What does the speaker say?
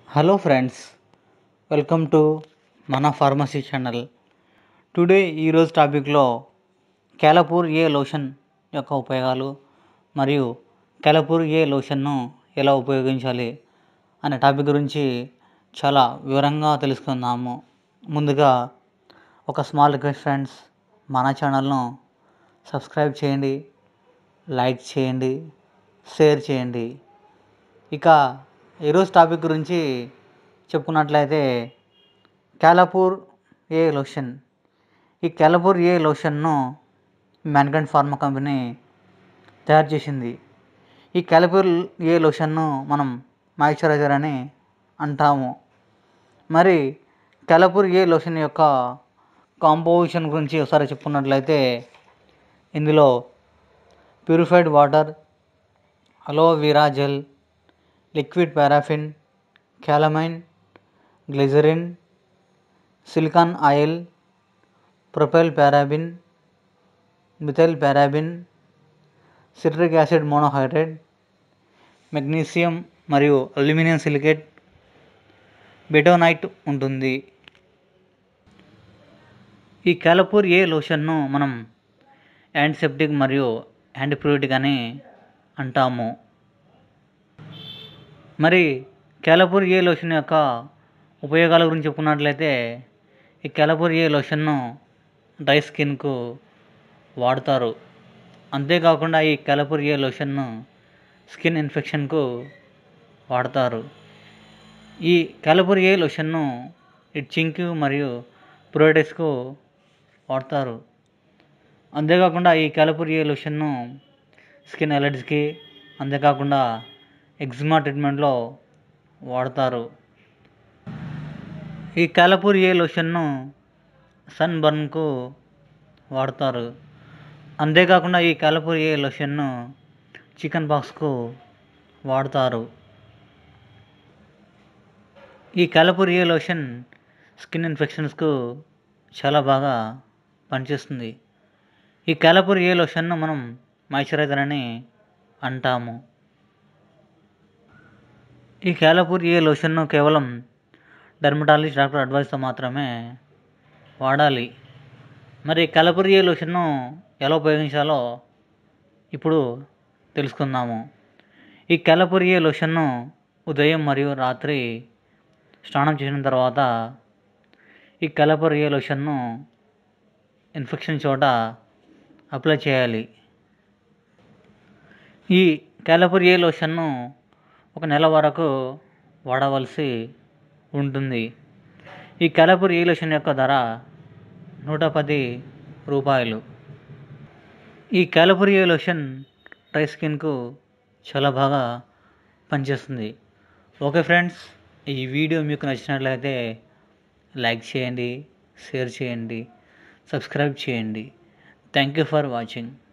hello friends welcome to మన pharmacy channel today ఈరోజు టాపిక్లో క్యాలపూర్ ఏ లోషన్ యొక్క ఉపయోగాలు మరియు క్యాలపూర్ ఏ లోషన్ను ఎలా ఉపయోగించాలి అనే టాపిక్ గురించి చాలా వివరంగా తెలుసుకుందాము ముందుగా ఒక స్మాల్ రిక్వెస్ట్ ఫ్రెండ్స్ మన ఛానల్ను సబ్స్క్రైబ్ చేయండి లైక్ చేయండి షేర్ చేయండి ఇక ఈరోజు టాపిక్ గురించి చెప్పుకున్నట్లయితే క్యాలపూర్ ఏ లోషన్ ఈ క్యాలపూర్ ఏ లోషన్ను మ్యాన్కండ్ ఫార్మా కంపెనీ తయారు చేసింది ఈ క్యాలపూర్ ఏ లోషన్ను మనం మాయిశ్చరైజర్ అని అంటాము మరి క్యాలపూర్ ఏ లోషన్ యొక్క కాంపోజిషన్ గురించి ఒకసారి చెప్పుకున్నట్లయితే ఇందులో purified water aloe vera gel liquid paraffin calamine glycerin silicone oil propyl paraben methyl paraben citric acid monohydrate magnesium మరియు అల్యూమినియం సిలికేట్ బెటోనైట్ ఉంటుంది ఈ క్యాలపూర్ ఏ లోషన్ను మనం యాంటీసెప్టిక్ మరియు యాంటీప్రూటిక్ అని అంటాము మరి క్యాలపూర్ ఏ లోషన్ యొక్క ఉపయోగాల గురించి చెప్పుకున్నట్లయితే ఈ క్యాలపూర్ ఏ లోషన్ను డ్రై స్కిన్కు వాడతారు అంతేకాకుండా ఈ క్యాలపూర్ ఏ లోషన్ను స్కిన్ ఇన్ఫెక్షన్కు వాడతారు ఈ క్యాలపూర్ ఏ లోషన్ను ఇట్చింగ్కి మరియు ప్రోడక్ట్స్కు వాడతారు అంతేకాకుండా ఈ క్యాలపూర్ ఏ లోషన్ను స్కిన్ అలర్జీకి అంతేకాకుండా ఎగ్జిమా ట్రీట్మెంట్లో వాడతారు ఈ క్యాలపూర్ ఏ లోషన్ను సన్ బర్న్కు వాడతారు అంతేకాకుండా ఈ క్యాలపూర్ ఏ లోషన్ను చికెన్ పాక్స్కు వాడతారు ఈ క్యాలపూర్ ఏ లోషన్ స్కిన్ ఇన్ఫెక్షన్స్కు చాలా బాగా పనిచేస్తుంది ఈ క్యాలపూర్ ఏ లోషన్ను మనం మాయిశ్చరైజర్ అని అంటాము ఈ క్యాలపూర్ ఏ లోషన్ను కేవలం డర్మటాలజిస్ట్ డాక్టర్ అడ్వైస్తో మాత్రమే వాడాలి మరి క్యాలపూర్ ఏ లోషన్ను ఎలా ఉపయోగించాలో ఇప్పుడు తెలుసుకుందాము ఈ క్యాలపూర్ ఏ లోషన్ను ఉదయం మరియు రాత్రి స్నానం చేసిన తర్వాత ఈ క్యాలపూర్ ఏ లోషన్ను ఇన్ఫెక్షన్ చోట అప్లై చేయాలి ఈ క్యాలపూర్ ఏ లోషన్ను ఒక నెల వరకు వాడవలసి ఉంటుంది ఈ క్యాలపూర్ ఏ లోషన్ యొక్క ధర నూట పది రూపాయలు ఈ క్యాలపూర్ ఏ లోషన్ డ్రై స్కిన్కు చాలా బాగా పనిచేస్తుంది ఓకే ఫ్రెండ్స్ ఈ వీడియో మీకు నచ్చినట్లయితే లైక్ చేయండి షేర్ చేయండి సబ్స్క్రైబ్ చేయండి థ్యాంక్ యూ ఫర్ వాచింగ్